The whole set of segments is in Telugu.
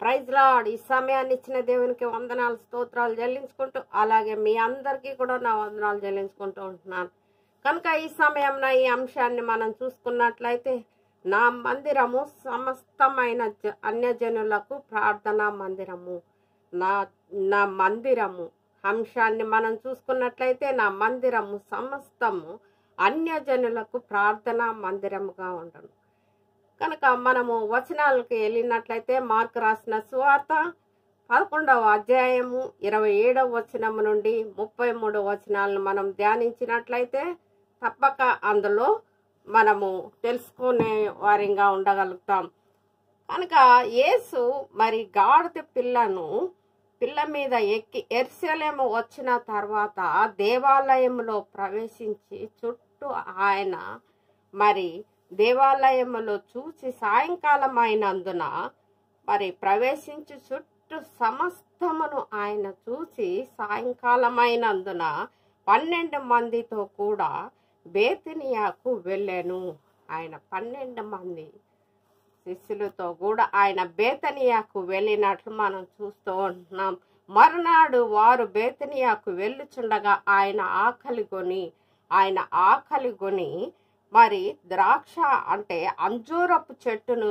ప్రైజ్ లాడ్ ఈ సమయాన్ని ఇచ్చిన దేవునికి వందనాలు స్తోత్రాలు చెల్లించుకుంటూ అలాగే మీ అందరికీ కూడా నా వందనాలు చెల్లించుకుంటూ ఉంటున్నాను కనుక ఈ సమయంలో ఈ అంశాన్ని మనం చూసుకున్నట్లయితే నా మందిరము సమస్తమైన జ- అన్యజనులకు ప్రార్థనా మందిరము నా నా మందిరము అంశాన్ని మనం చూసుకున్నట్లయితే నా మందిరము సమస్తము అన్యజనులకు ప్రార్థనా మందిరముగా ఉండను కనుక మనము వచనాలకు వెళ్ళినట్లయితే మార్కు రాసిన సువార్త పదకొండవ అధ్యాయము ఇరవై ఏడవ వచనము నుండి ముప్పై మూడవ వచనాలను మనం ధ్యానించినట్లయితే తప్పక అందులో మనము తెలుసుకునే వారిగా ఉండగలుగుతాం కనుక యేసు మరి గాడిద పిల్లను పిల్ల మీద ఎక్కి ఎర్సలేము వచ్చిన తర్వాత దేవాలయంలో ప్రవేశించి చుట్టూ ఆయన మరి దేవాలయములో చూసి సాయంకాలం అయినందున మరి ప్రవేశించి చుట్టూ సమస్తమును ఆయన చూసి సాయంకాలమైనందున పన్నెండు మందితో కూడా బేతినియాకు వెళ్ళాను ఆయన పన్నెండు మంది శిష్యులతో కూడా ఆయన బేతనియాకు వెళ్ళినట్లు మనం చూస్తూ ఉంటున్నాం మరునాడు వారు బేతనియాకు వెళ్ళుచుండగా ఆయన ఆకలి కొని ఆయన ఆకలి కొని మరి ద్రాక్ష అంటే అంజూరపు చెట్టును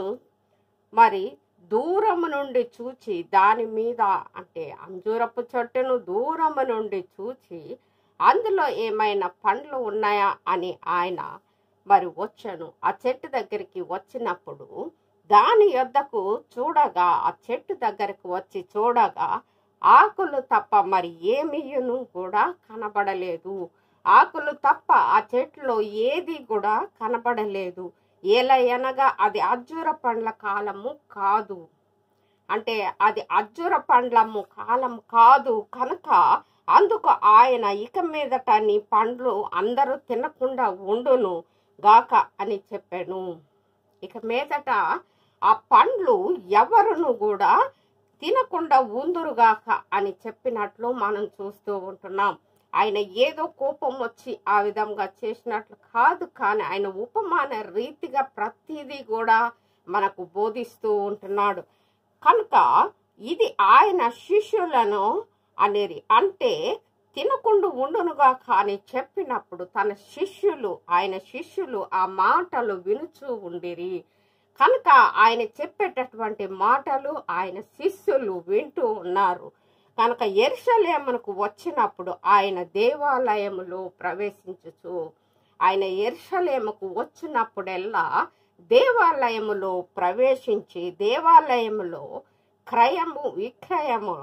మరి దూరము నుండి చూచి దాని మీద అంటే అంజూరపు చెట్టును దూరము నుండి చూచి అందులో ఏమైనా పండ్లు ఉన్నాయా అని ఆయన మరి వచ్చాను ఆ చెట్టు దగ్గరికి వచ్చినప్పుడు దాని యొద్దకు చూడగా ఆ చెట్టు దగ్గరకు వచ్చి చూడగా ఆకులు తప్ప మరి ఏమీయును కూడా కనబడలేదు ఆకులు తప్ప ఆ చెట్టులో ఏది కూడా కనబడలేదు ఏలయనగా అది అజ్జూర పండ్ల కాలము కాదు అంటే అది అజ్జుర పండ్లము కాలం కాదు కనుక అందుకు ఆయన ఇక మీదట నీ పండ్లు అందరూ తినకుండా ఉండును గాక అని చెప్పాను ఇక మీదట ఆ పండ్లు ఎవరును కూడా తినకుండా ఉందురుగాక అని చెప్పినట్లు మనం చూస్తూ ఉంటున్నాం ఆయన ఏదో కోపం వచ్చి ఆ విధంగా చేసినట్లు కాదు కానీ ఆయన ఉపమాన రీతిగా ప్రతిదీ కూడా మనకు బోధిస్తూ ఉంటున్నాడు కనుక ఇది ఆయన శిష్యులను అనేది అంటే తినకుండా ఉండునుగా కానీ చెప్పినప్పుడు తన శిష్యులు ఆయన శిష్యులు ఆ మాటలు వినుచూ ఉండిరి కనుక ఆయన చెప్పేటటువంటి మాటలు ఆయన శిష్యులు వింటూ ఉన్నారు కనుక ఎర్షలేమునకు వచ్చినప్పుడు ఆయన దేవాలయములో ప్రవేశించుచు ఆయన ఎర్షలేముకు వచ్చినప్పుడెల్లా దేవాలయములో ప్రవేశించి దేవాలయములో క్రయము విక్రయము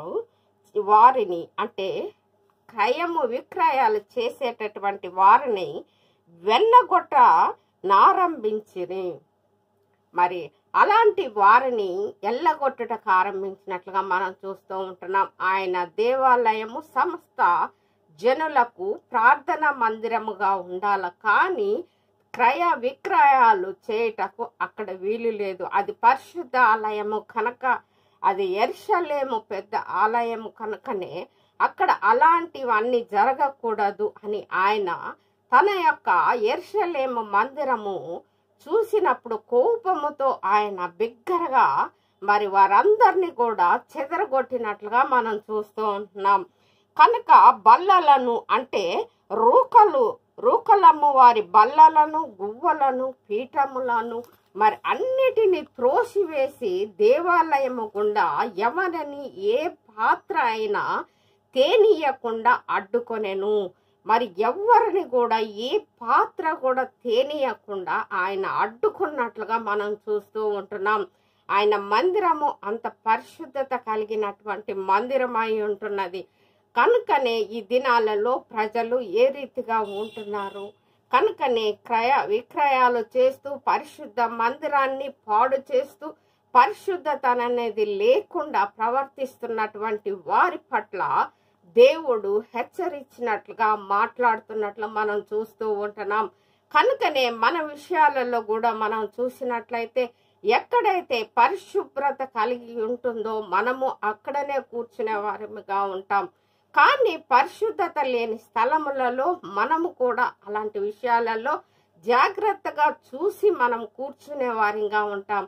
వారిని అంటే క్రయము విక్రయాలు చేసేటటువంటి వారిని వెళ్ళగొట్ట నారంభించిరి మరి అలాంటి వారిని ఎల్లగొట్టుటకు ఆరంభించినట్లుగా మనం చూస్తూ ఉంటున్నాం ఆయన దేవాలయము సంస్థ జనులకు ప్రార్థన మందిరముగా ఉండాల కానీ క్రయ విక్రయాలు చేయుటకు అక్కడ వీలు లేదు అది పరిశుద్ధ ఆలయము కనుక అది ఎర్షలేము పెద్ద ఆలయము కనుకనే అక్కడ అలాంటివన్నీ జరగకూడదు అని ఆయన తన యొక్క ఎర్షలేము మందిరము చూసినప్పుడు కోపముతో ఆయన బిగ్గరగా మరి వారందరినీ కూడా చెదరగొట్టినట్లుగా మనం చూస్తూ ఉంటున్నాం కనుక బల్లలను అంటే రూకలు రూకలమ్మ వారి బల్లలను గువ్వలను పీఠములను మరి అన్నిటినీ త్రోసివేసి దేవాలయము గుండా ఎవరిని ఏ పాత్ర అయినా తేనీయకుండా అడ్డుకొనెను మరి ఎవరిని కూడా ఏ పాత్ర కూడా తేనీయకుండా ఆయన అడ్డుకున్నట్లుగా మనం చూస్తూ ఉంటున్నాం ఆయన మందిరము అంత పరిశుద్ధత కలిగినటువంటి మందిరం అయి ఉంటున్నది కనుకనే ఈ దినాలలో ప్రజలు ఏ రీతిగా ఉంటున్నారు కనుకనే క్రయ విక్రయాలు చేస్తూ పరిశుద్ధ మందిరాన్ని పాడు చేస్తూ పరిశుద్ధత అనేది లేకుండా ప్రవర్తిస్తున్నటువంటి వారి పట్ల దేవుడు హెచ్చరించినట్లుగా మాట్లాడుతున్నట్లు మనం చూస్తూ ఉంటున్నాం కనుకనే మన విషయాలలో కూడా మనం చూసినట్లయితే ఎక్కడైతే పరిశుభ్రత కలిగి ఉంటుందో మనము అక్కడనే కూర్చునే వారిగా ఉంటాం కానీ పరిశుద్ధత లేని స్థలములలో మనము కూడా అలాంటి విషయాలలో జాగ్రత్తగా చూసి మనం కూర్చునే వారిగా ఉంటాం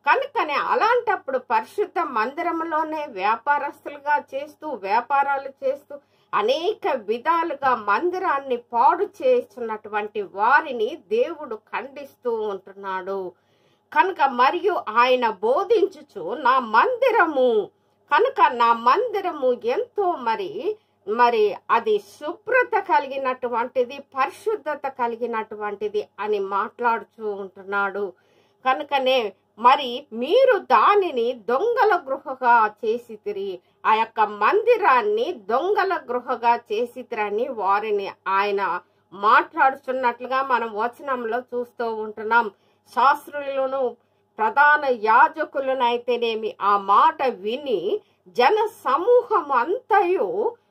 కనుకనే అలాంటప్పుడు పరిశుద్ధ మందిరంలోనే వ్యాపారస్తులుగా చేస్తూ వ్యాపారాలు చేస్తూ అనేక విధాలుగా మందిరాన్ని పాడు చేస్తున్నటువంటి వారిని దేవుడు ఖండిస్తూ ఉంటున్నాడు కనుక మరియు ఆయన బోధించుచు నా మందిరము కనుక నా మందిరము ఎంతో మరి మరి అది శుభ్రత కలిగినటువంటిది పరిశుద్ధత కలిగినటువంటిది అని మాట్లాడుతూ ఉంటున్నాడు కనుకనే మరి మీరు దానిని దొంగల గృహగా చేసితిరి ఆ యొక్క మందిరాన్ని దొంగల గృహగా చేసితిరని వారిని ఆయన మాట్లాడుతున్నట్లుగా మనం వచనంలో చూస్తూ ఉంటున్నాం శాస్త్రులను ప్రధాన యాజకులనైతేనేమి ఆ మాట విని జన సమూహం అంతయు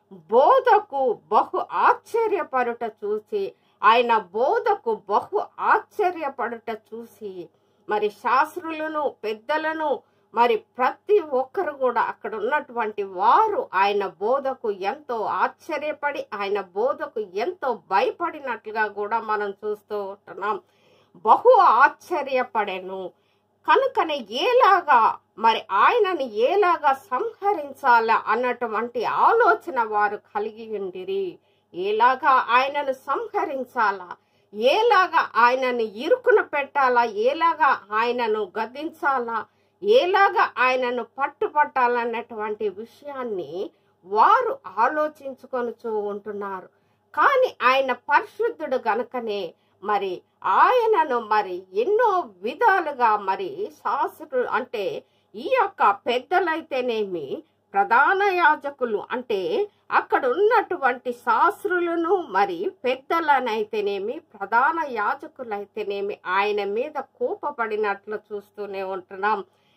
బోధకు బహు ఆశ్చర్యపడుట చూసి ఆయన బోధకు బహు ఆశ్చర్యపడుట చూసి మరి శాస్త్రులను పెద్దలను మరి ప్రతి ఒక్కరు కూడా అక్కడ ఉన్నటువంటి వారు ఆయన బోధకు ఎంతో ఆశ్చర్యపడి ఆయన బోధకు ఎంతో భయపడినట్లుగా కూడా మనం చూస్తూ ఉంటున్నాం బహు ఆశ్చర్యపడెను కనుకనే ఏలాగా మరి ఆయనని ఏలాగా సంహరించాలా అన్నటువంటి ఆలోచన వారు కలిగి ఉండిరి ఏలాగా ఆయనను సంహరించాలా ఏలాగా ఆయనను ఇరుకున పెట్టాలా ఏలాగా ఆయనను గద్దించాలా ఏలాగా ఆయనను పట్టుపట్టాలన్నటువంటి విషయాన్ని వారు ఆలోచించుకొనుచూ ఉంటున్నారు కానీ ఆయన పరిశుద్ధుడు గనుకనే మరి ఆయనను మరి ఎన్నో విధాలుగా మరి శాస్త్రులు అంటే ఈ యొక్క పెద్దలైతేనేమి ప్రధాన యాజకులు అంటే అక్కడ ఉన్నటువంటి శాస్త్రులను మరి పెద్దలనైతేనేమి ప్రధాన యాజకులైతేనేమి ఆయన మీద కోపపడినట్లు చూస్తూనే ఉంటున్నాం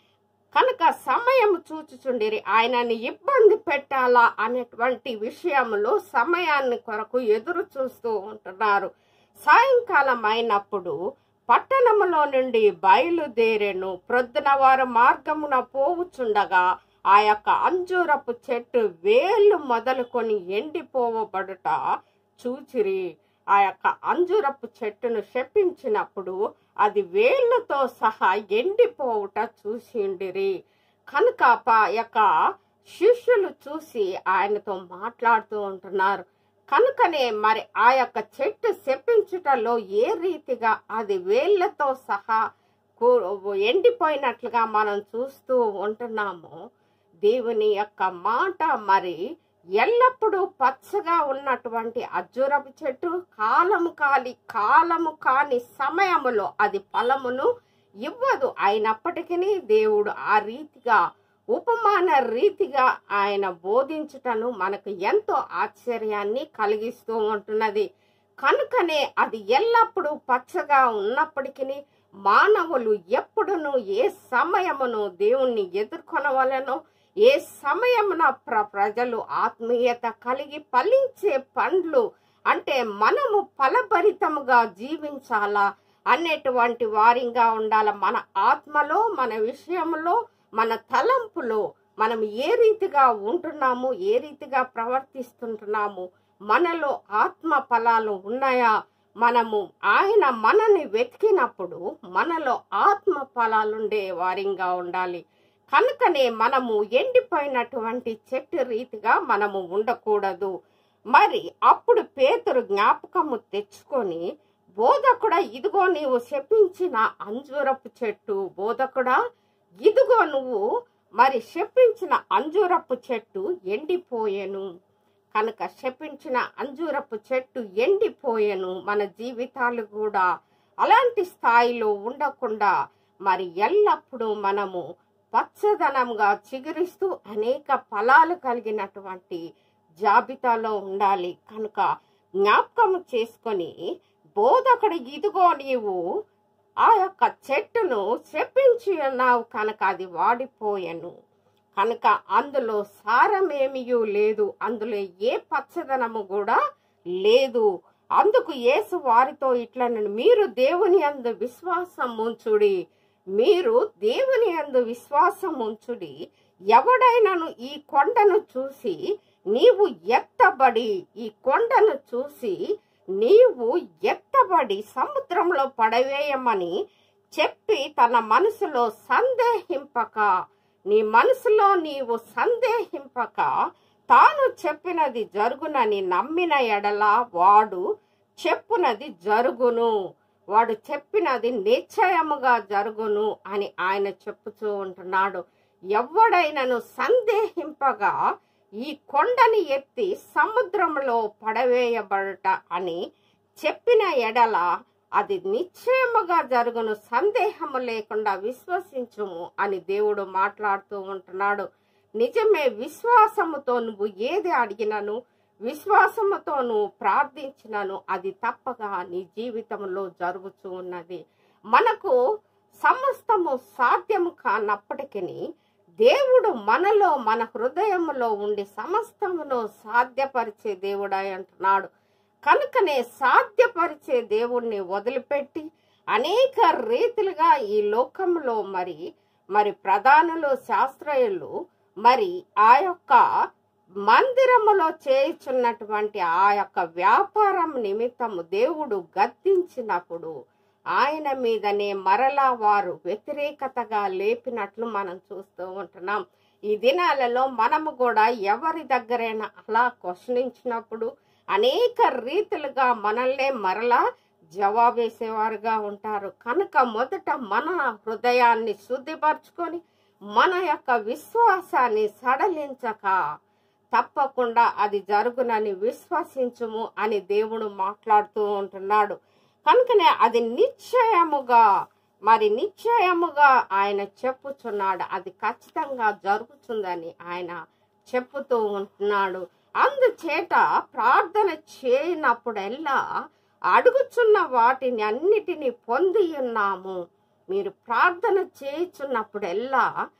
కనుక సమయం చూచుచుండిరి ఆయనని ఇబ్బంది పెట్టాలా అనేటువంటి విషయంలో సమయాన్ని కొరకు ఎదురు చూస్తూ ఉంటున్నారు సాయంకాలం అయినప్పుడు పట్టణములో నుండి బయలుదేరెను ప్రొద్దున వారు మార్గమున పోవుచుండగా ఆ యొక్క అంజూరపు చెట్టు వేళ్ళు మొదలుకొని ఎండిపోవబడుట చూచిరి ఆ యొక్క అంజూరపు చెట్టును శపించినప్పుడు అది వేళ్ళతో సహా ఎండిపోవుట చూసిండిరి కనుక ఆ యొక్క శిష్యులు చూసి ఆయనతో మాట్లాడుతూ ఉంటున్నారు కనుకనే మరి ఆ యొక్క చెట్టు శపించుటలో ఏ రీతిగా అది వేళ్లతో సహా కూ- ఎండిపోయినట్లుగా మనం చూస్తూ ఉంటున్నామో దేవుని యొక్క మాట మరి ఎల్లప్పుడూ పచ్చగా ఉన్నటువంటి అజ్జురపు చెట్టు కాలము కాలి కాలము కాని సమయములో అది ఫలమును ఇవ్వదు అయినప్పటికీ దేవుడు ఆ రీతిగా ఉపమాన రీతిగా ఆయన బోధించుటను మనకు ఎంతో ఆశ్చర్యాన్ని కలిగిస్తూ ఉంటున్నది కనుకనే అది ఎల్లప్పుడూ పచ్చగా ఉన్నప్పటికీ మానవులు ఎప్పుడును ఏ సమయమును దేవుణ్ణి ఎదుర్కొనవలనో ఏ సమయమున ప్ర ప్రజలు ఆత్మీయత కలిగి ఫలించే పండ్లు అంటే మనము ఫలభరితముగా జీవించాలా అనేటువంటి వారిగా ఉండాల మన ఆత్మలో మన విషయంలో మన తలంపులో మనం ఏ రీతిగా ఉంటున్నాము ఏ రీతిగా ప్రవర్తిస్తుంటున్నాము మనలో ఆత్మ ఫలాలు ఉన్నాయా మనము ఆయన మనని వెతికినప్పుడు మనలో ఆత్మ ఫలాలుండే వారిగా ఉండాలి కనుకనే మనము ఎండిపోయినటువంటి చెట్టు రీతిగా మనము ఉండకూడదు మరి అప్పుడు పేతురు జ్ఞాపకము తెచ్చుకొని బోధకుడా ఇదిగో నీవు శపించిన అంజూరపు చెట్టు బోధకుడా ఇదిగో నువ్వు మరి శపించిన అంజూరపు చెట్టు ఎండిపోయెను కనుక శపించిన అంజూరపు చెట్టు ఎండిపోయెను మన జీవితాలు కూడా అలాంటి స్థాయిలో ఉండకుండా మరి ఎల్లప్పుడూ మనము పచ్చదనంగా చిగురిస్తూ అనేక ఫలాలు కలిగినటువంటి జాబితాలో ఉండాలి కనుక జ్ఞాపకం చేసుకొని బోధకుడు ఇదిగో నీవు ఆ యొక్క చెట్టును చెప్పించి ఉన్నావు కనుక అది వాడిపోయెను కనుక అందులో సారమేమియూ లేదు అందులో ఏ పచ్చదనము కూడా లేదు అందుకు యేసు వారితో ఇట్లనను మీరు దేవుని అందు విశ్వాసం ఉంచుడి మీరు దేవుని అందు విశ్వాసం ఉంచుడి ఎవడైనను ఈ కొండను చూసి నీవు ఎత్తబడి ఈ కొండను చూసి నీవు ఎత్తబడి సముద్రంలో పడవేయమని చెప్పి తన మనసులో సందేహింపక నీ మనసులో నీవు సందేహింపక తాను చెప్పినది జరుగునని నమ్మిన ఎడల వాడు చెప్పునది జరుగును వాడు చెప్పినది నిశ్చయముగా జరుగును అని ఆయన చెప్పుతూ ఉంటున్నాడు ఎవడైనను సందేహింపగా ఈ కొండని ఎత్తి సముద్రంలో పడవేయబడట అని చెప్పిన ఎడల అది నిశ్చయముగా జరుగును సందేహము లేకుండా విశ్వసించుము అని దేవుడు మాట్లాడుతూ ఉంటున్నాడు నిజమే విశ్వాసముతో నువ్వు ఏది అడిగినను విశ్వాసముతో నువ్వు ప్రార్థించినను అది తప్పగా నీ జీవితంలో జరుగుతూ ఉన్నది మనకు సమస్తము సాధ్యము కానప్పటికీ దేవుడు మనలో మన హృదయములో ఉండి సమస్తమును సాధ్యపరిచే దేవుడై అంటున్నాడు కనుకనే సాధ్యపరిచే దేవుణ్ణి వదిలిపెట్టి అనేక రీతిలుగా ఈ లోకంలో మరి మరి ప్రధానులు శాస్త్రయులు మరి ఆ యొక్క మందిరములో చేయుచున్నటువంటి ఆ యొక్క వ్యాపారం నిమిత్తము దేవుడు గద్దించినప్పుడు ఆయన మీదనే మరలా వారు వ్యతిరేకతగా లేపినట్లు మనం చూస్తూ ఉంటున్నాం ఈ దినాలలో మనము కూడా ఎవరి దగ్గరైనా అలా క్వశ్చనించినప్పుడు అనేక రీతిలుగా మనల్నే మరలా జవాబేసేవారుగా ఉంటారు కనుక మొదట మన హృదయాన్ని శుద్ధిపరచుకొని మన యొక్క విశ్వాసాన్ని సడలించక తప్పకుండా అది జరుగునని విశ్వసించుము అని దేవుడు మాట్లాడుతూ ఉంటున్నాడు కనుకనే అది నిశ్చయముగా మరి నిశ్చయముగా ఆయన చెప్పుచున్నాడు అది ఖచ్చితంగా జరుగుతుందని ఆయన చెప్పుతూ ఉంటున్నాడు అందుచేత ప్రార్థన చేయనప్పుడెల్లా అడుగుచున్న వాటిని అన్నిటినీ పొంది ఉన్నాము మీరు ప్రార్థన చేయుచున్నప్పుడెల్లా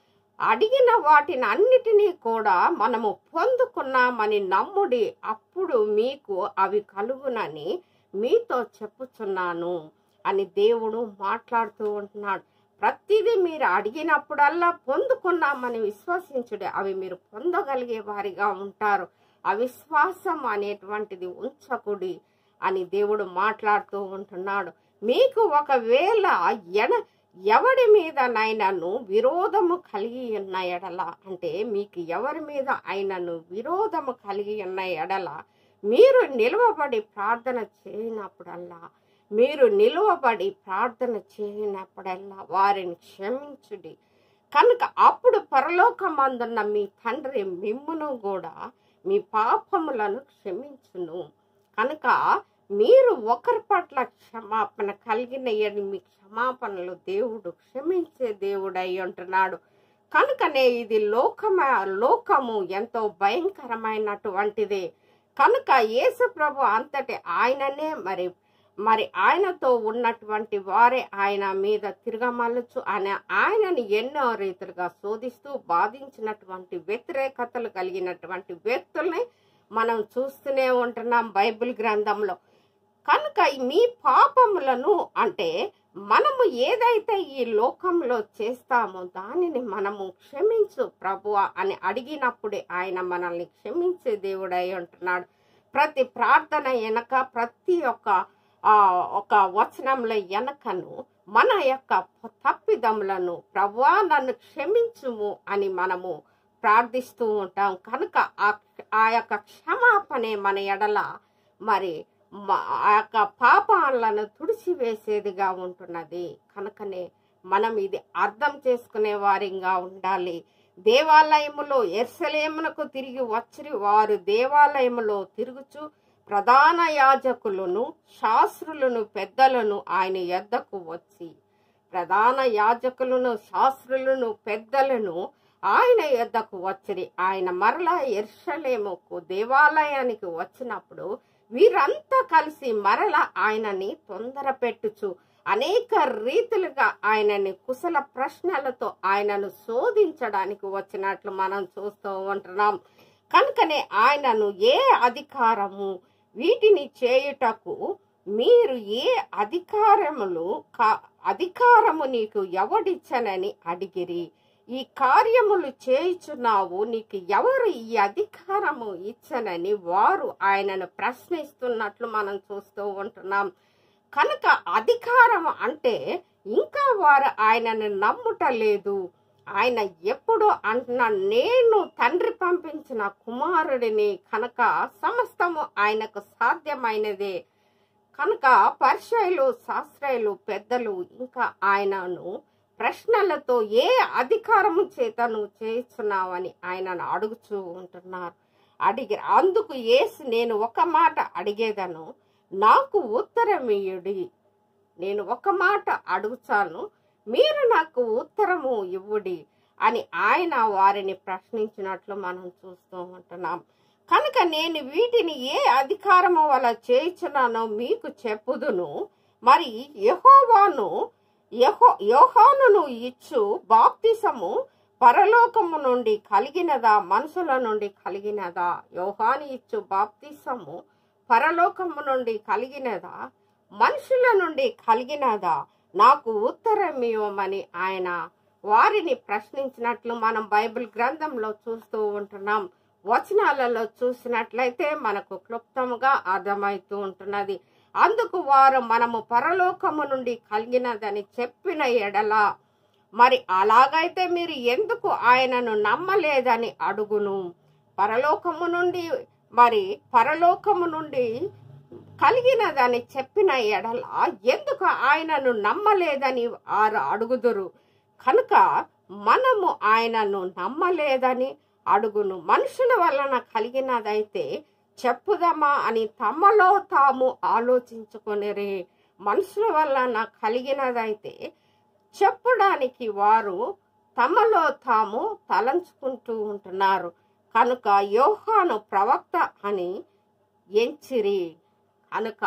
అడిగిన వాటిని అన్నిటినీ కూడా మనము పొందుకున్నామని నమ్ముడి అప్పుడు మీకు అవి కలుగునని మీతో చెప్పుచున్నాను అని దేవుడు మాట్లాడుతూ ఉంటున్నాడు ప్రతిదీ మీరు అడిగినప్పుడల్లా పొందుకున్నామని విశ్వసించుడి అవి మీరు పొందగలిగే వారిగా ఉంటారు అవిశ్వాసం అనేటువంటిది ఉంచకుడి అని దేవుడు మాట్లాడుతూ ఉంటున్నాడు మీకు ఒకవేళ ఎన ఎవడి మీద నైనను విరోధము కలిగి ఉన్న ఎడల అంటే మీకు ఎవరి మీద అయినను విరోధము కలిగి ఉన్న ఎడల మీరు నిలువబడి ప్రార్థన చేయనప్పుడల్లా మీరు నిలువబడి ప్రార్థన చేయనప్పుడల్లా వారిని క్షమించుడి కనుక అప్పుడు పరలోకమందున్న మీ తండ్రి మిమ్మును కూడా మీ పాపములను క్షమించును కనుక మీరు ఒకరి పట్ల క్షమాపణ కలిగిన ఎడల మీ క్షమాపణలు దేవుడు క్షమించే దేవుడు అయి ఉంటున్నాడు కనుకనే ఇది లోకమ లోకము ఎంతో భయంకరమైనటువంటిదే కనుక యేసు ప్రభు అంతటి ఆయననే మరి మరి ఆయనతో ఉన్నటువంటి వారే ఆయన మీద తిరగమలుచు ఆయన ఆయనని ఎన్నో రీతులుగా శోధిస్తూ బాధించినటువంటి వ్యతిరేకతలు కలిగినటువంటి వ్యక్తుల్ని మనం చూస్తూనే ఉంటున్నాం బైబిల్ గ్రంథంలో కనుక మీ పాపములను అంటే మనము ఏదైతే ఈ లోకంలో చేస్తామో దానిని మనము క్షమించు ప్రభువా అని అడిగినప్పుడే ఆయన మనల్ని క్షమించే దేవుడై ఉంటున్నాడు ప్రతి ప్రార్థన వెనక ప్రతి ఒక్క ఆ, ఒక వచనంలో వెనకను మన యొక్క తప్పిదములను ప్రభువా నన్ను క్షమించుము అని మనము ప్రార్థిస్తూ ఉంటాం కనుక ఆ ఆ యొక్క క్షమాపణే మన ఎడల మరి మ- ఆ యొక్క పాపాలను తుడిచివేసేదిగా ఉంటున్నది కనుకనే మనం ఇది అర్థం చేసుకునే వారిగా ఉండాలి దేవాలయములో ఎర్సలేమునకు తిరిగి వచ్చి వారు దేవాలయములో తిరుగుచు ప్రధాన యాజకులను శాస్త్రులను పెద్దలను ఆయన యొద్దకు వచ్చి ప్రధాన యాజకులను శాస్త్రులను పెద్దలను ఆయన యొద్దకు వచ్చిరి ఆయన మరలా ఎర్షలేముకు దేవాలయానికి వచ్చినప్పుడు వీరంతా కలిసి మరల ఆయనని తొందర పెట్టుచు అనేక రీతులుగా ఆయనని కుశల ప్రశ్నలతో ఆయనను శోధించడానికి వచ్చినట్లు మనం చూస్తూ ఉంటున్నాం కనుకనే ఆయనను ఏ అధికారము వీటిని చేయుటకు మీరు ఏ అధికారములు కా- అధికారము నీకు ఎవడిచ్చనని అడిగిరి ఈ కార్యములు చేయుచున్నావు నీకు ఎవరు ఈ అధికారము ఇచ్చనని వారు ఆయనను ప్రశ్నిస్తున్నట్లు మనం చూస్తూ ఉంటున్నాం కనుక అధికారం అంటే ఇంకా వారు ఆయనను నమ్ముట లేదు ఆయన ఎప్పుడు అంటున్నా నేను తండ్రి పంపించిన కుమారుడిని కనుక సమస్తము ఆయనకు సాధ్యమైనదే కనుక పరిచయులు శాస్త్రయులు పెద్దలు ఇంకా ఆయనను ప్రశ్నలతో ఏ అధికారము చేత నువ్వు చేస్తున్నావని ఆయనను అడుగుచూ ఉంటున్నారు అడిగి అందుకు ఏసి నేను ఒక మాట అడిగేదను నాకు ఉత్తరమియుడి నేను ఒక మాట అడుగుతాను మీరు నాకు ఉత్తరము ఇవ్వుడి అని ఆయన వారిని ప్రశ్నించినట్లు మనం చూస్తూ ఉంటున్నాం కనుక నేను వీటిని ఏ అధికారము వల్ల చేయించున్నానో మీకు చెప్పుదును మరి యహోవాను యహో యోహానును ఇచ్చు బాప్తిసము పరలోకము నుండి కలిగినదా మనుషుల నుండి కలిగినదా యోహాను ఇచ్చు బాప్తిసము పరలోకము నుండి కలిగినదా మనుషుల నుండి కలిగినదా నాకు ఉత్తరం ఇవ్వమని ఆయన వారిని ప్రశ్నించినట్లు మనం బైబిల్ గ్రంథంలో చూస్తూ ఉంటున్నాం వచనాలలో చూసినట్లయితే మనకు క్లుప్తముగా అర్థమవుతూ ఉంటున్నది అందుకు వారు మనము పరలోకము నుండి కలిగినదని చెప్పిన ఎడల మరి అలాగైతే మీరు ఎందుకు ఆయనను నమ్మలేదని అడుగును పరలోకము నుండి మరి పరలోకము నుండి కలిగినదని చెప్పిన ఎడల ఎందుకు ఆయనను నమ్మలేదని వారు అడుగుదురు కనుక మనము ఆయనను నమ్మలేదని అడుగును మనుషుల వలన కలిగినదైతే చెప్పుదమా అని తమలో తాము ఆలోచించుకొనిరే మనుషుల వలన కలిగినదైతే చెప్పడానికి వారు తమలో తాము తలంచుకుంటూ ఉంటున్నారు కనుక యోహాను ప్రవక్త అని ఎంచిరి కనుక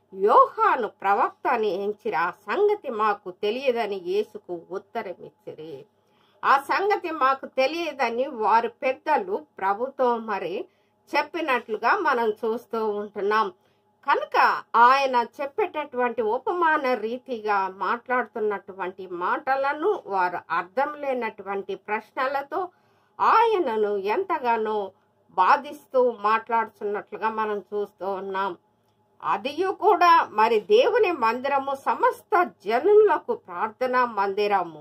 యోహాను ప్రవక్త అని ఎంచిరి ఆ సంగతి మాకు తెలియదని యేసుకు ఉత్తరం ఇచ్చిరి ఆ సంగతి మాకు తెలియదని వారి పెద్దలు ప్రభుత్వం మరి చెప్పినట్లుగా మనం చూస్తూ ఉంటున్నాం కనుక ఆయన చెప్పేటటువంటి ఉపమాన రీతిగా మాట్లాడుతున్నటువంటి మాటలను వారు అర్థం లేనటువంటి ప్రశ్నలతో ఆయనను ఎంతగానో బాధిస్తూ మాట్లాడుతున్నట్లుగా మనం చూస్తూ ఉన్నాం అదియు కూడా మరి దేవుని మందిరము సమస్త జనులకు ప్రార్థన మందిరము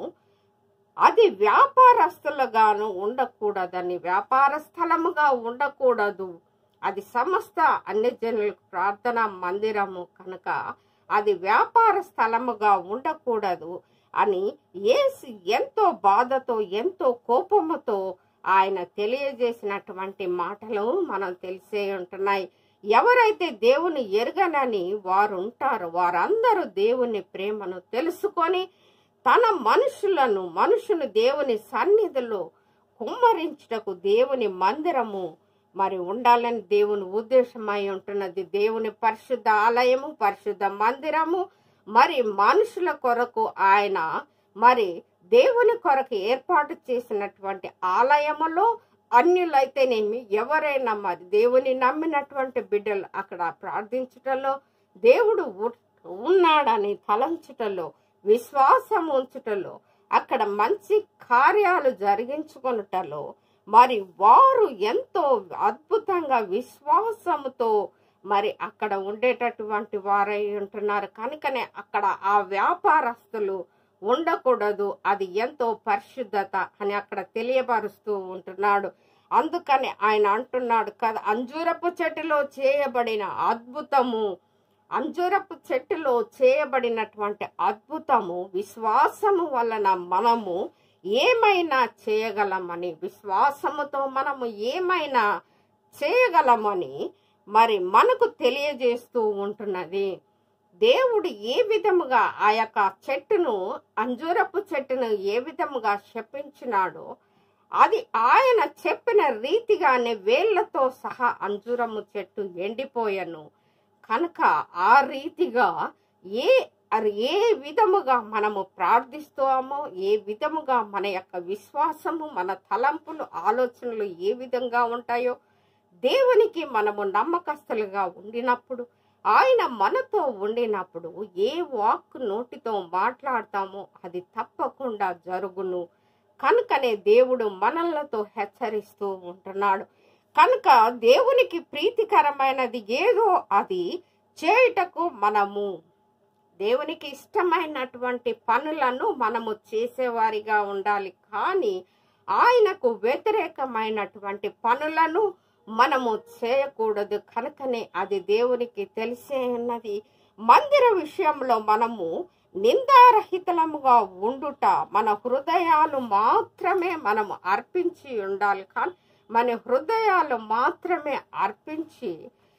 అది వ్యాపారస్తులుగాను ఉండకూడదని వ్యాపార స్థలముగా ఉండకూడదు అది సమస్త అన్ని జనులకు ప్రార్థన మందిరము కనుక అది వ్యాపార స్థలముగా ఉండకూడదు అని ఏసి ఎంతో బాధతో ఎంతో కోపముతో ఆయన తెలియజేసినటువంటి మాటలు మనం తెలిసే ఉంటున్నాయి ఎవరైతే దేవుని ఎరగనని వారు ఉంటారో వారందరూ దేవుని ప్రేమను తెలుసుకొని తన మనుషులను మనుషులు దేవుని సన్నిధిలో కుమ్మరించుటకు దేవుని మందిరము మరి ఉండాలని దేవుని ఉద్దేశమై ఉంటున్నది దేవుని పరిశుద్ధ ఆలయము పరిశుద్ధ మందిరము మరి మనుషుల కొరకు ఆయన మరి దేవుని కొరకు ఏర్పాటు చేసినటువంటి ఆలయములో అన్యులైతేనేమి ఎవరైనా మరి దేవుని నమ్మినటువంటి బిడ్డలు అక్కడ ప్రార్థించుటలో దేవుడు ఉ- ఉన్నాడని తలంచుటలో విశ్వాసం ఉంచుటలో అక్కడ మంచి కార్యాలు జరిగించుకొనుటలో మరి వారు ఎంతో అద్భుతంగా విశ్వాసముతో మరి అక్కడ ఉండేటటువంటి వారై ఉంటున్నారు కనుకనే అక్కడ ఆ వ్యాపారస్తులు ఉండకూడదు అది ఎంతో పరిశుద్ధత అని అక్కడ తెలియపరుస్తూ ఉంటున్నాడు అందుకని ఆయన అంటున్నాడు కదా అంజూరపు చెట్టులో చేయబడిన అద్భుతము అంజూరపు చెట్టులో చేయబడినటువంటి అద్భుతము విశ్వాసము వలన మనము ఏమైనా చేయగలమని విశ్వాసముతో మనము ఏమైనా చేయగలమని మరి మనకు తెలియజేస్తూ ఉంటున్నది దేవుడు ఏ విధముగా ఆ యొక్క చెట్టును అంజూరపు చెట్టును ఏ విధముగా శపించినాడో అది ఆయన చెప్పిన రీతిగానే వేళ్లతో సహా అంజూరము చెట్టు ఎండిపోయను కనుక ఆ రీతిగా ఏ అది ఏ విధముగా మనము ప్రార్థిస్తామో ఏ విధముగా మన యొక్క విశ్వాసము మన తలంపులు ఆలోచనలు ఏ విధంగా ఉంటాయో దేవునికి మనము నమ్మకస్తులుగా ఉండినప్పుడు ఆయన మనతో ఉండినప్పుడు ఏ వాక్ నోటితో మాట్లాడతామో అది తప్పకుండా జరుగును కనుకనే దేవుడు మనలతో హెచ్చరిస్తూ ఉంటున్నాడు కనుక దేవునికి ప్రీతికరమైనది ఏదో అది చేయుటకు మనము దేవునికి ఇష్టమైనటువంటి పనులను మనము చేసేవారిగా ఉండాలి కానీ ఆయనకు వ్యతిరేకమైనటువంటి పనులను మనము చేయకూడదు కనుకనే అది దేవునికి తెలిసే ఉన్నది మందిర విషయంలో మనము నిందారహితలముగా ఉండుట మన హృదయాలు మాత్రమే మనము అర్పించి ఉండాలి కానీ మన హృదయాలు మాత్రమే అర్పించి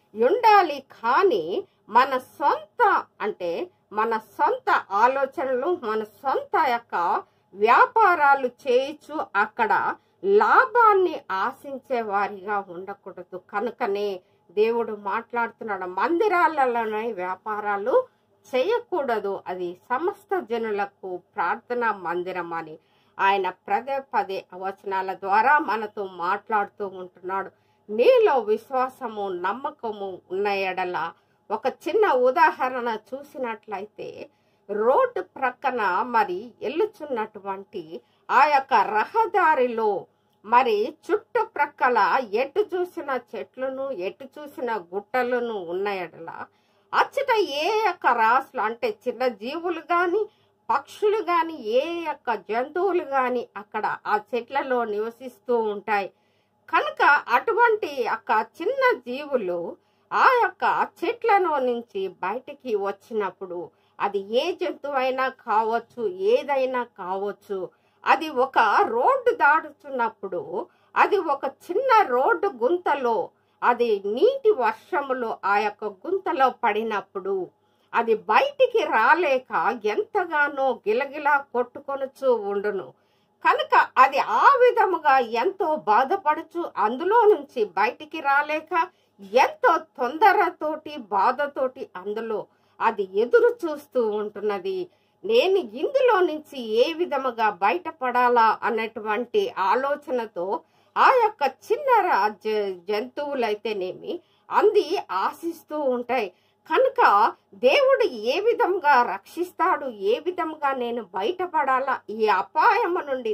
ఉండాలి కానీ మన సొంత అంటే మన సొంత ఆలోచనలు మన సొంత యొక్క వ్యాపారాలు చేయొచ్చు అక్కడ లాభాన్ని ఆశించే వారిగా ఉండకూడదు కనుకనే దేవుడు మాట్లాడుతున్నాడు మందిరాలలోనే వ్యాపారాలు చేయకూడదు అది సమస్త జనులకు ప్రార్థన మందిరం అని ఆయన పదే పదే వచనాల ద్వారా మనతో మాట్లాడుతూ ఉంటున్నాడు నీలో విశ్వాసము నమ్మకము ఉన్న ఎడల ఒక చిన్న ఉదాహరణ చూసినట్లయితే రోడ్డు ప్రక్కన మరి ఎల్లుచున్నటువంటి ఆ యొక్క రహదారిలో మరి చుట్టుప్రక్కల ఎటు చూసిన చెట్లను ఎటు చూసిన గుట్టలను ఉన్న ఎడల అచ్చట ఏ యొక్క రాసులు అంటే చిన్న జీవులు కానీ పక్షులు కానీ ఏ యొక్క జంతువులు కానీ అక్కడ ఆ చెట్లలో నివసిస్తూ ఉంటాయి కనుక అటువంటి యొక్క చిన్న జీవులు ఆ యొక్క చెట్లలో నుంచి బయటికి వచ్చినప్పుడు అది ఏ జంతువైనా కావచ్చు ఏదైనా కావచ్చు అది ఒక రోడ్డు దాటుతున్నప్పుడు అది ఒక చిన్న రోడ్డు గుంతలో అది నీటి వర్షములో ఆ యొక్క గుంతలో పడినప్పుడు అది బయటికి రాలేక ఎంతగానో గిలగిలా కొట్టుకొనుచూ ఉండును కనుక అది ఆ విధముగా ఎంతో బాధపడుచు అందులో నుంచి బయటికి రాలేక ఎంతో తొందరతోటి బాధతోటి అందులో అది ఎదురు చూస్తూ ఉంటున్నది నేను ఇందులో నుంచి ఏ విధముగా బయటపడాలా అన్నటువంటి ఆలోచనతో ఆ యొక్క చిన్న రా- జ- జంతువులైతేనేమి అంది ఆశిస్తూ ఉంటాయి కనుక దేవుడు ఏ విధంగా రక్షిస్తాడు ఏ విధంగా నేను బయటపడాలా ఈ అపాయము నుండి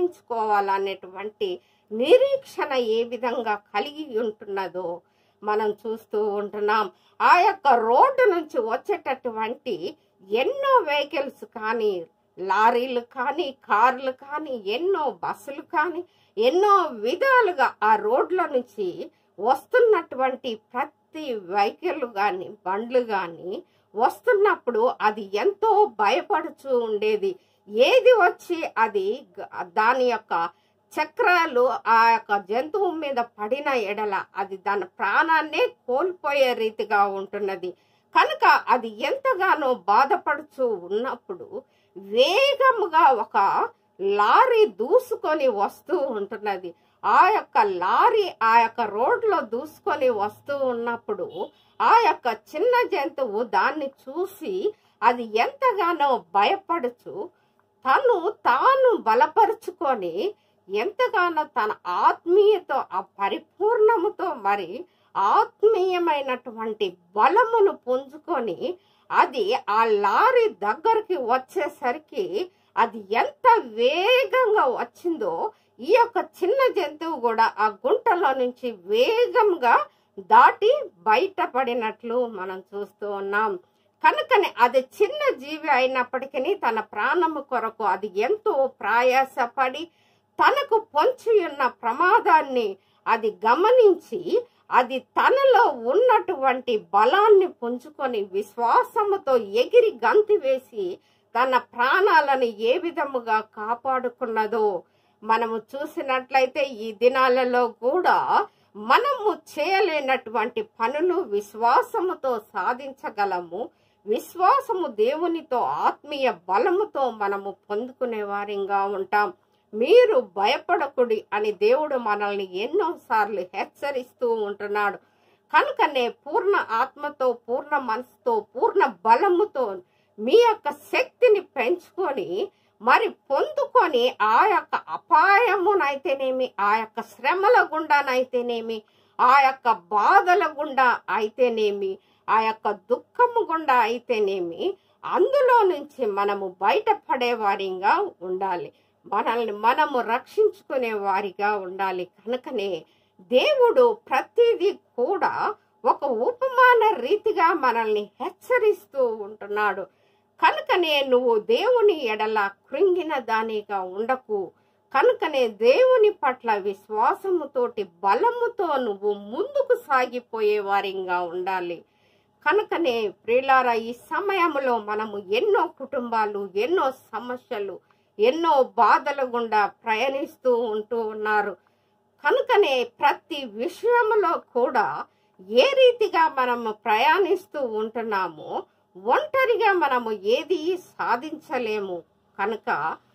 తప్పించుకోవాలనేటువంటి నిరీక్షణ ఏ విధంగా కలిగి ఉంటున్నదో మనం చూస్తూ ఉంటున్నాం ఆ యొక్క రోడ్డు నుంచి వచ్చేటటువంటి ఎన్నో వెహికల్స్ కానీ లారీలు కానీ కార్లు కానీ ఎన్నో బస్సులు కానీ ఎన్నో విధాలుగా ఆ రోడ్ల నుంచి వస్తున్నటువంటి ప్రతి వెహికల్ కానీ బండ్లు కానీ వస్తున్నప్పుడు అది ఎంతో భయపడుచూ ఉండేది ఏది వచ్చి అది గ- దాని యొక్క చక్రాలు ఆ యొక్క జంతువు మీద పడిన ఎడల అది దాని ప్రాణాన్నే కోల్పోయే రీతిగా ఉంటున్నది కనుక అది ఎంతగానో బాధపడుచూ ఉన్నప్పుడు వేగముగా ఒక లారీ దూసుకొని వస్తూ ఉంటున్నది ఆ యొక్క లారీ ఆ యొక్క రోడ్లో దూసుకొని వస్తూ ఉన్నప్పుడు ఆ యొక్క చిన్న జంతువు దాన్ని చూసి అది ఎంతగానో భయపడుచు తను తాను బలపరుచుకొని ఎంతగానో తన ఆత్మీయతో ఆ పరిపూర్ణముతో మరి ఆత్మీయమైనటువంటి బలమును పుంజుకొని అది ఆ లారీ దగ్గరికి వచ్చేసరికి అది ఎంత వేగంగా వచ్చిందో ఈ యొక్క చిన్న జంతువు కూడా ఆ గుంటలో నుంచి వేగంగా దాటి బయటపడినట్లు మనం చూస్తూ ఉన్నాం కనుకనే అది చిన్న జీవి అయినప్పటికీ తన ప్రాణము కొరకు అది ఎంతో ప్రయాసపడి తనకు పొంచి ఉన్న ప్రమాదాన్ని అది గమనించి అది తనలో ఉన్నటువంటి బలాన్ని పుంజుకొని విశ్వాసముతో ఎగిరి గంతి వేసి తన ప్రాణాలను ఏ విధముగా కాపాడుకున్నదో మనము చూసినట్లయితే ఈ దినాలలో కూడా మనము చేయలేనటువంటి పనులు విశ్వాసముతో సాధించగలము విశ్వాసము దేవునితో ఆత్మీయ బలముతో మనము పొందుకునే వారిగా ఉంటాం మీరు భయపడకుడి అని దేవుడు మనల్ని ఎన్నోసార్లు హెచ్చరిస్తూ ఉంటున్నాడు కనుకనే పూర్ణ ఆత్మతో పూర్ణ మనసుతో పూర్ణ బలముతో మీ యొక్క శక్తిని పెంచుకొని మరి పొందుకొని ఆ యొక్క అపాయమునైతేనేమి ఆ యొక్క శ్రమల గుండానైతేనేమి ఆ యొక్క బాధల గుండా అయితేనేమి ఆ యొక్క దుఃఖము గుండా అయితేనేమి అందులో నుంచి మనము బయటపడే వారిగా ఉండాలి మనల్ని మనము రక్షించుకునే వారిగా ఉండాలి కనుకనే దేవుడు ప్రతిదీ కూడా ఒక ఉపమాన రీతిగా మనల్ని హెచ్చరిస్తూ ఉంటున్నాడు కనుకనే నువ్వు దేవుని ఎడల కృంగిన దానిగా ఉండకు కనుకనే దేవుని పట్ల విశ్వాసముతోటి బలముతో నువ్వు ముందుకు సాగిపోయే వారిగా ఉండాలి కనుకనే ప్రియులారా ఈ సమయంలో మనము ఎన్నో కుటుంబాలు ఎన్నో సమస్యలు ఎన్నో బాధల గుండా ప్రయాణిస్తూ ఉంటూ ఉన్నారు కనుకనే ప్రతి విషయంలో కూడా ఏ రీతిగా మనము ప్రయాణిస్తూ ఉంటున్నామో ఒంటరిగా మనము ఏది సాధించలేము కనుక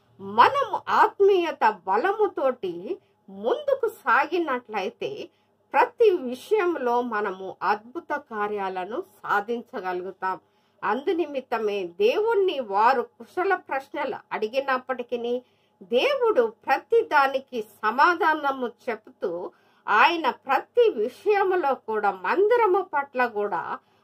మనము ఆత్మీయత బలముతోటి ముందుకు సాగినట్లయితే ప్రతి విషయంలో మనము అద్భుత కార్యాలను సాధించగలుగుతాం అందునిమిత్తమే దేవుణ్ణి వారు కుశల ప్రశ్నలు అడిగినప్పటికీ దేవుడు ప్రతి దానికి సమాధానము చెబుతూ ఆయన ప్రతి విషయంలో కూడా మందిరము పట్ల కూడా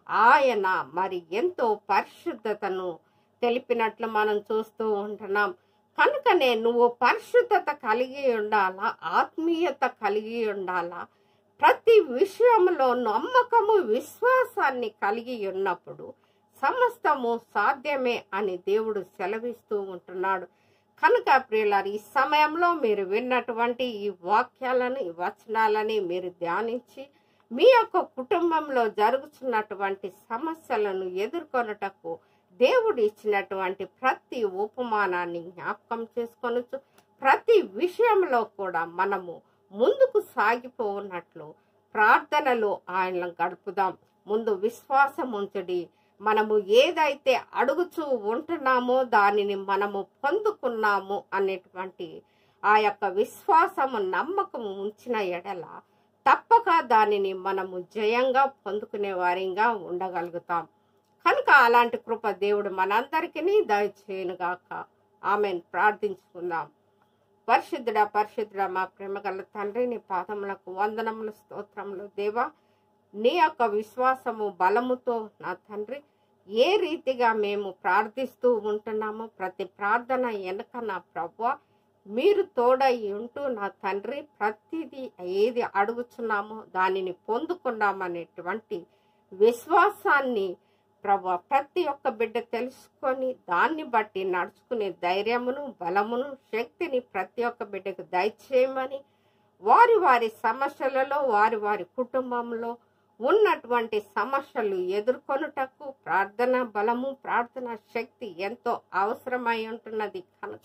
ఆయన మరి ఎంతో పరిశుద్ధతను తెలిపినట్లు మనం చూస్తూ ఉంటున్నాం కనుకనే నువ్వు పరిశుద్ధత కలిగి ఉండాలా ఆత్మీయత కలిగి ఉండాలా ప్రతి విషయంలో నమ్మకము విశ్వాసాన్ని కలిగి ఉన్నప్పుడు సమస్తము సాధ్యమే అని దేవుడు సెలవిస్తూ ఉంటున్నాడు కనుక ప్రియులారు ఈ సమయంలో మీరు విన్నటువంటి ఈ వాక్యాలను ఈ వచనాలని మీరు ధ్యానించి మీ యొక్క కుటుంబంలో జరుగుతున్నటువంటి సమస్యలను ఎదుర్కొనుటకు దేవుడు ఇచ్చినటువంటి ప్రతి ఉపమానాన్ని జ్ఞాపకం చేసుకొనొచ్చు ప్రతి విషయంలో కూడా మనము ముందుకు సాగిపోనట్లు ప్రార్థనలో ఆయన గడుపుదాం ముందు విశ్వాసం ఉంచడి మనము ఏదైతే అడుగుచూ ఉంటున్నామో దానిని మనము పొందుకున్నాము అనేటువంటి ఆ యొక్క విశ్వాసము నమ్మకము ఉంచిన ఎడల తప్పక దానిని మనము జయంగా పొందుకునే వారిగా ఉండగలుగుతాం కనుక అలాంటి కృప దేవుడు మనందరికీ దయచేయనుగాక ఆమెను ప్రార్థించుకుందాం పరిశుద్ధుడా పరిశుద్ధుడా మా ప్రేమగల తండ్రి నీ పాదములకు వందనములు స్తోత్రములు దేవా నీ యొక్క విశ్వాసము బలముతో నా తండ్రి ఏ రీతిగా మేము ప్రార్థిస్తూ ఉంటున్నామో ప్రతి ప్రార్థన వెనక నా ప్రభు మీరు తోడై ఉంటూ నా తండ్రి ప్రతిదీ ఏది అడుగుచున్నామో దానిని పొందుకున్నామనేటువంటి విశ్వాసాన్ని ప్రభు ప్రతి ఒక్క బిడ్డ తెలుసుకొని దాన్ని బట్టి నడుచుకునే ధైర్యమును బలమును శక్తిని ప్రతి ఒక్క బిడ్డకు దయచేయమని వారి వారి సమస్యలలో వారి వారి కుటుంబంలో ఉన్నటువంటి సమస్యలు ఎదుర్కొనుటకు ప్రార్థన బలము ప్రార్థన శక్తి ఎంతో అవసరమై ఉంటున్నది కనుక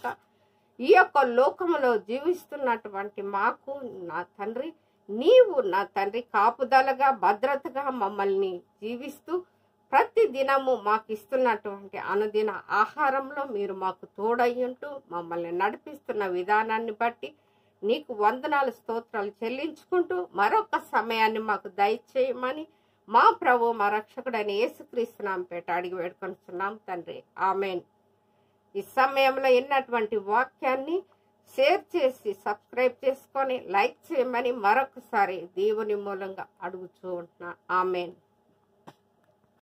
ఈ యొక్క లోకములో జీవిస్తున్నటువంటి మాకు నా తండ్రి నీవు నా తండ్రి కాపుదలగా భద్రతగా మమ్మల్ని జీవిస్తూ ప్రతి దినము మాకు ఇస్తున్నటువంటి అనుదిన ఆహారంలో మీరు మాకు తోడయ్యుంటూ మమ్మల్ని నడిపిస్తున్న విధానాన్ని బట్టి నీకు వందనాలు స్తోత్రాలు చెల్లించుకుంటూ మరొక సమయాన్ని మాకు దయచేయమని మా ప్రభు మా రక్షకుడైన యేసుక్రీస్తునాం పేట అడిగి వేడుకొనిస్తున్నాం తండ్రి ఆమెన్ ఈ సమయంలో ఎన్నటువంటి వాక్యాన్ని షేర్ చేసి సబ్స్క్రైబ్ చేసుకొని లైక్ చేయమని మరొకసారి దేవుని మూలంగా అడుగుతూ ఉంటున్నా ఆమెన్